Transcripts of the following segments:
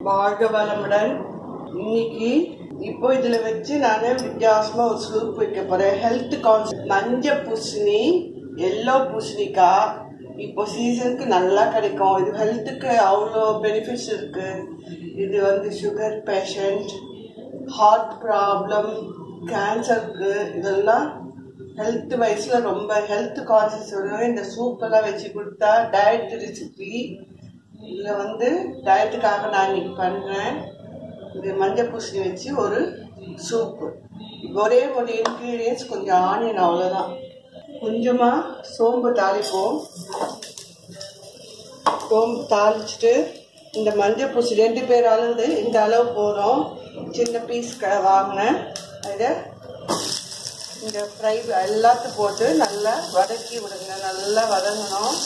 வாழ்க வளமுடன் இன்னைக்கு இப்போ இதுல வச்சு நான் வித்தியாசமா ஒரு சூப் வைக்க போறேன் ஹெல்த் கான்செப்ட் மஞ்சள் பூசணி எல்லோ பூசணிக்காய் இப்போ சீசனுக்கு நல்லா கிடைக்கும் இது ஹெல்த்துக்கு அவ்வளோ பெனிஃபிட்ஸ் இருக்கு இது வந்து சுகர் பேஷண்ட் ஹார்ட் ப்ராப்ளம் கேன்சருக்கு இதெல்லாம் ஹெல்த் வைஸ்ல ரொம்ப ஹெல்த் கான்சியஸ் இந்த சூப்பெல்லாம் வச்சு கொடுத்தா டயட் ரெசிபி இதில் வந்து டயட்டுக்காக நான் இன்னைக்கு பண்ணுறேன் இது மஞ்சள் பூசணி வச்சு ஒரு சூப்பு ஒரே ஒரு இன்க்ரீடியன்ஸ் கொஞ்சம் ஆனியன் அவ்வளோதான் கொஞ்சமாக சோம்பு தாளிப்போம் சோம்பு தாளிச்சிட்டு இந்த மஞ்சள் பூசி ரெண்டு பேர் அளவு இந்த அளவு போதும் சின்ன பீஸ் க வாங்கினேன் இதை இந்த ஃப்ரை எல்லாத்தையும் போட்டு நல்லா வதக்கி விடுங்க நல்லா வதங்கணும்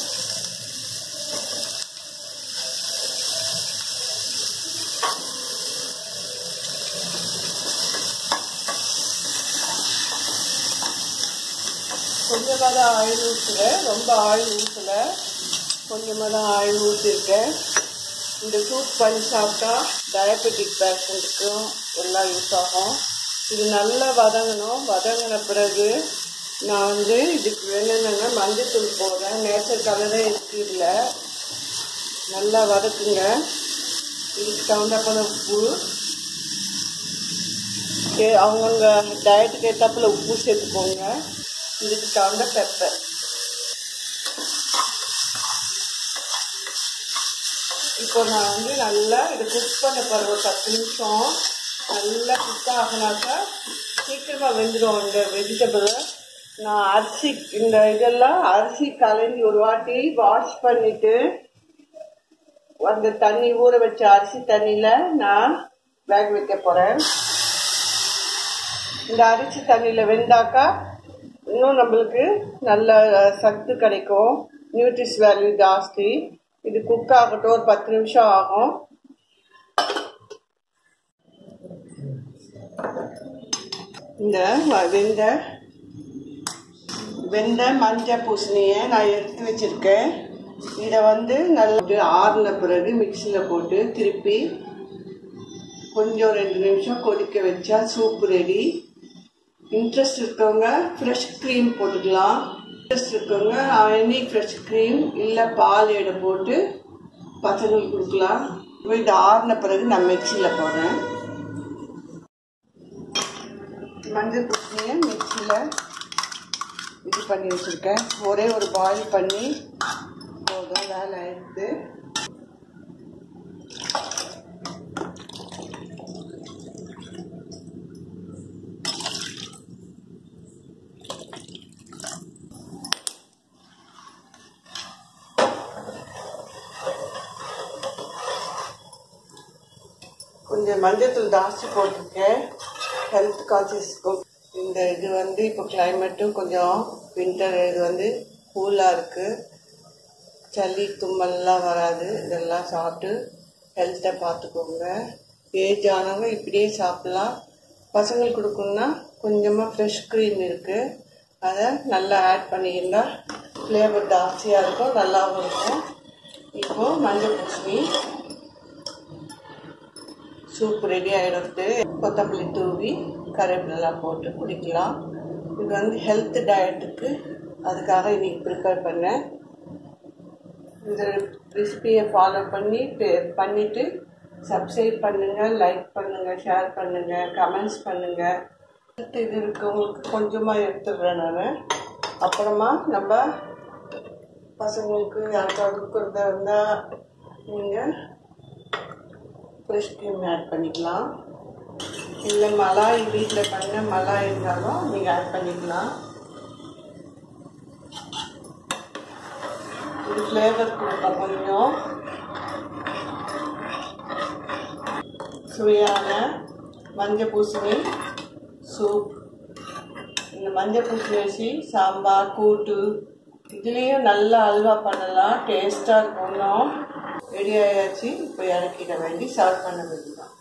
கொஞ்சமாக தான் ஆயில் ஊற்றுறேன் ரொம்ப ஆயில் ஊற்றலை கொஞ்சமாக தான் ஆயில் ஊற்றிருக்கேன் இந்த சூப் பண்ணி சாப்பிட்டா டயபெட்டிக் பேஷண்ட்டுக்கும் எல்லாம் யூஸ் ஆகும் இது நல்லா வதங்கணும் வதங்கின பிறகு நான் வந்து இதுக்கு வேணும்னா மஞ்சத்தூள் போடுறேன் நேச்சர் கலரே இருக்கு இதில் நல்லா வதக்குங்க இதுக்கு தகுந்த போல உப்பு கே- அவங்கவுங்க டயட்டுக்கு ஏற்றாப்புல உப்பு சேர்த்துக்கோங்க இதுக்கு தகுந்த பெப்பர் இப்போ நான் வந்து நல்லா இது குக் பண்ண போகிறேன் ஒரு பத்து நிமிஷம் நல்லா குக் ஆகினாக்கா சீக்கிரமாக வெந்துடும் இந்த வெஜிடபிள் நான் அரிசி இந்த இதெல்லாம் அரிசி கலைஞ்சி ஒரு வாட்டி வாஷ் பண்ணிட்டு அந்த தண்ணி ஊற வச்ச அரிசி தண்ணியில் நான் வேக வைக்க போகிறேன் இந்த அரிசி தண்ணியில் வெந்தாக்கா இன்னும் நம்மளுக்கு நல்ல சத்து கிடைக்கும் நியூட்ரிஸ் வேல்யூ ஜாஸ்தி இது குக் ஆகட்டும் ஒரு பத்து நிமிஷம் ஆகும் இந்த வ- வெந்த வெந்த மஞ்சள் பூசணியை நான் எடுத்து வச்சிருக்கேன் இதை வந்து நல்லா ஆறின பிறகு மிக்சியில் போட்டு திருப்பி கொஞ்சம் ரெண்டு நிமிஷம் கொதிக்க வச்சா சூப் ரெடி இன்ட்ரெஸ்ட் இருக்கவங்க ஃப்ரெஷ் க்ரீம் போட்டுக்கலாம் இன்ட்ரெஸ்ட் இருக்கவங்க எனி ஃப்ரெஷ் க்ரீம் இல்லை பால் எடை போட்டு பசங்களுக்கு கொடுக்கலாம் இப்போ இது ஆறின பிறகு நான் மிக்சியில் போடுறேன் மஞ்சள் பூசணியை மிக்சியில் இது பண்ணி வச்சுருக்கேன் ஒரே ஒரு பாயில் பண்ணி போதும் வேலை ஆயிடுது கொஞ்சம் மஞ்சத்தூள் ஜாஸ்தி போட்டிருக்கேன் ஹெல்த் கான்சியஸ்க்கும் இந்த இது வந்து இப்போ கிளைமேட்டும் கொஞ்சம் வின்டர் இது வந்து கூலாக இருக்குது சளி தும்மல்லாம் வராது இதெல்லாம் சாப்பிட்டு ஹெல்த்தை பார்த்துக்கோங்க ஏஜ் ஆனவங்க இப்படியே சாப்பிட்லாம் பசங்களுக்கு கொடுக்கணுன்னா கொஞ்சமாக ஃப்ரெஷ் க்ரீம் இருக்குது அதை நல்லா ஆட் பண்ணியிருந்தா ஃப்ளேவர் ஜாஸ்தியாக இருக்கும் நல்லாவும் இருக்கும் இப்போது மஞ்சள் பூசணி சூப் ரெடி ஆகிடுறது கொத்தமல்லி தூவி கருவேப்பிலெல்லாம் போட்டு குடிக்கலாம் இது வந்து ஹெல்த் டயட்டுக்கு அதுக்காக இன்னைக்கு ப்ரிப்பேர் பண்ணேன் இந்த ரெசிபியை ஃபாலோ பண்ணி பே- பண்ணிட்டு சப்ஸ்கிரைப் பண்ணுங்கள் லைக் பண்ணுங்கள் ஷேர் பண்ணுங்கள் கமெண்ட்ஸ் பண்ணுங்கள் இது இருக்கவங்களுக்கு கொஞ்சமாக எடுத்துடுறேன் நான் அப்புறமா நம்ம பசங்களுக்கு யாருக்காவது கொடுக்குறதா இருந்தால் நீங்கள் ஃப்ரெஷ் க்ரீம் ஆட் பண்ணிக்கலாம் இல்லை மலாய் வீட்டில் பண்ண மலாய் இருந்தாலும் நீங்கள் ஆட் பண்ணிக்கலாம் இது ஃப்ளேவர் கொடுக்க கொஞ்சம் சுவையான மஞ்சள் பூசணி சூப் இந்த மஞ்சள் பூசணி வச்சு சாம்பார் கூட்டு இதுலேயும் நல்ல அல்வா பண்ணலாம் டேஸ்ட்டாக இருக்கும் இன்னும் ரெடி ஆயாச்சு இப்போ இறக்கிட வேண்டி சர்வ் பண்ண வேண்டியதான்